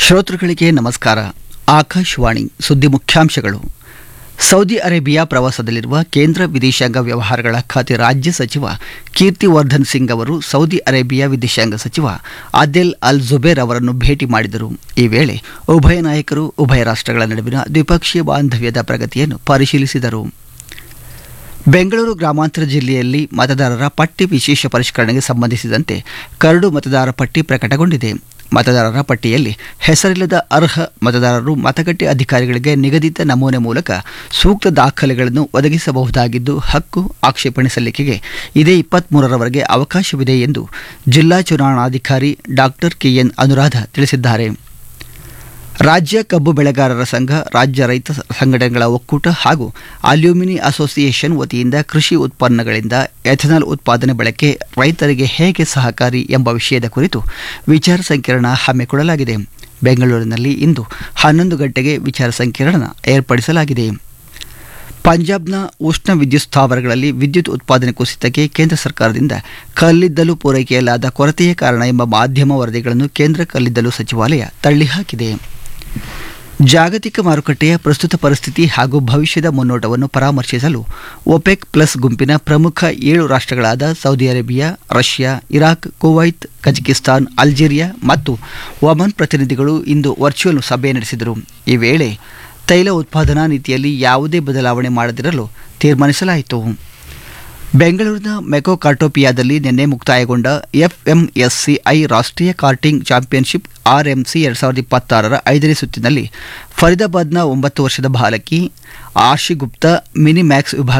ಶ್ರೋತೃಗಳಿಗೆ ನಮಸ್ಕಾರ ಆಕಾಶವಾಣಿ ಸುದ್ದಿ ಮುಖ್ಯಾಂಶಗಳು ಸೌದಿ ಅರೇಬಿಯಾ ಪ್ರವಾಸದಲ್ಲಿರುವ ಕೇಂದ್ರ ವಿದೇಶಾಂಗ ವ್ಯವಹಾರಗಳ ಖಾತೆ ರಾಜ್ಯ ಸಚಿವ ಕೀರ್ತಿವರ್ಧನ್ ಸಿಂಗ್ ಅವರು ಸೌದಿ ಅರೇಬಿಯಾ ವಿದೇಶಾಂಗ ಸಚಿವ ಆದೆಲ್ ಅಲ್ ಜುಬೇರ್ ಅವರನ್ನು ಭೇಟಿ ಮಾಡಿದರು ಈ ವೇಳೆ ಉಭಯ ನಾಯಕರು ಉಭಯ ರಾಷ್ಟ್ರಗಳ ನಡುವಿನ ದ್ವಿಪಕ್ಷೀಯ ಬಾಂಧವ್ಯದ ಪ್ರಗತಿಯನ್ನು ಪರಿಶೀಲಿಸಿದರು ಬೆಂಗಳೂರು ಗ್ರಾಮಾಂತರ ಜಿಲ್ಲೆಯಲ್ಲಿ ಮತದಾರರ ಪಟ್ಟಿ ವಿಶೇಷ ಪರಿಷ್ಕರಣೆಗೆ ಸಂಬಂಧಿಸಿದಂತೆ ಕರಡು ಮತದಾರ ಪಟ್ಟಿ ಪ್ರಕಟಗೊಂಡಿದೆ ಮತದಾರರ ಪಟ್ಟಿಯಲ್ಲಿ ಹೆಸರಿಲ್ಲದ ಅರ್ಹ ಮತದಾರರು ಮತಗಟ್ಟೆ ಅಧಿಕಾರಿಗಳಿಗೆ ನಿಗದಿತ ನಮೂನೆ ಮೂಲಕ ಸೂಕ್ತ ದಾಖಲೆಗಳನ್ನು ಒದಗಿಸಬಹುದಾಗಿದ್ದು ಹಕ್ಕು ಆಕ್ಷೇಪಣೆ ಸಲ್ಲಿಕೆಗೆ ಇದೇ ಇಪ್ಪತ್ಮೂರರವರೆಗೆ ಅವಕಾಶವಿದೆ ಎಂದು ಜಿಲ್ಲಾ ಚುನಾವಣಾಧಿಕಾರಿ ಡಾಕ್ಟರ್ ಕೆಎನ್ ಅನುರಾಧ ತಿಳಿಸಿದ್ದಾರೆ ರಾಜ್ಯ ಕಬ್ಬು ಬೆಳೆಗಾರರ ಸಂಘ ರಾಜ್ಯ ರೈತ ಸಂಘಟನೆಗಳ ಒಕ್ಕೂಟ ಹಾಗೂ ಅಲ್ಯೂಮಿನಿ ಅಸೋಸಿಯೇಷನ್ ವತಿಯಿಂದ ಕೃಷಿ ಉತ್ಪನ್ನಗಳಿಂದ ಎಥನಾಲ್ ಉತ್ಪಾದನೆ ಬಳಕೆ ರೈತರಿಗೆ ಹೇಗೆ ಸಹಕಾರಿ ಎಂಬ ವಿಷಯದ ಕುರಿತು ವಿಚಾರ ಸಂಕಿರಣ ಹಮ್ಮಿಕೊಳ್ಳಲಾಗಿದೆ ಬೆಂಗಳೂರಿನಲ್ಲಿ ಇಂದು ಹನ್ನೊಂದು ಗಂಟೆಗೆ ವಿಚಾರ ಸಂಕಿರಣ ಏರ್ಪಡಿಸಲಾಗಿದೆ ಪಂಜಾಬ್ನ ಉಷ್ಣ ವಿದ್ಯುತ್ ಸ್ಥಾವರಗಳಲ್ಲಿ ವಿದ್ಯುತ್ ಉತ್ಪಾದನೆ ಕುಸಿತಕ್ಕೆ ಕೇಂದ್ರ ಸರ್ಕಾರದಿಂದ ಕಲ್ಲಿದ್ದಲು ಪೂರೈಕೆಯಲ್ಲಾದ ಕೊರತೆಯೇ ಕಾರಣ ಎಂಬ ಮಾಧ್ಯಮ ವರದಿಗಳನ್ನು ಕೇಂದ್ರ ಕಲ್ಲಿದ್ದಲು ಸಚಿವಾಲಯ ತಳ್ಳಿಹಾಕಿದೆ ಜಾಗತಿಕ ಮಾರುಕಟ್ಟೆಯ ಪ್ರಸ್ತುತ ಪರಿಸ್ಥಿತಿ ಹಾಗೂ ಭವಿಷ್ಯದ ಮುನ್ನೋಟವನ್ನು ಪರಾಮರ್ಶಿಸಲು ಒಪೆಕ್ ಪ್ಲಸ್ ಗುಂಪಿನ ಪ್ರಮುಖ ಏಳು ರಾಷ್ಟ್ರಗಳಾದ Saudi Arabia Russia Iraq Kuwait Kazakhstan Algeria ಮತ್ತು ಒಮನ್ ಪ್ರತಿನಿಧಿಗಳು ಇಂದು ವರ್ಚುವಲ್ ಸಭೆ ನಡೆಸಿದರು ಈ ವೇಳೆ ತೈಲ ಉತ್ಪಾದನಾ ನೀತಿಯಲ್ಲಿ ಯಾವುದೇ ಬದಲಾವಣೆ ಮಾಡದಿರಲು ತೀರ್ಮಾನಿಸಲಾಯಿತು ಬೆಂಗಳೂರಿನ ಮೆಕೋ ಕಾರ್ಟೋಪಿಯಾದಲ್ಲಿ ನಿನ್ನೆ ಮುಕ್ತಾಯಗೊಂಡ ಎಫ್ಎಂಎಸ್ಸಿಐ ರಾಷ್ಟ್ರೀಯ ಕಾರ್ಟಿಂಗ್ ಚಾಂಪಿಯನ್ಶಿಪ್ ಆರ್ಎಂಸಿ ಎರಡು ಸಾವಿರದ ಇಪ್ಪತ್ತಾರರ ಐದನೇ ಸುತ್ತಿನಲ್ಲಿ ಫರೀದಾಬಾದ್ನ ಒಂಬತ್ತು ವರ್ಷದ ಬಾಲಕಿ ಆಶಿ ಗುಪ್ತಾ ಮಿನಿ ಮ್ಯಾಕ್ಸ್ ವಿಭಾಗ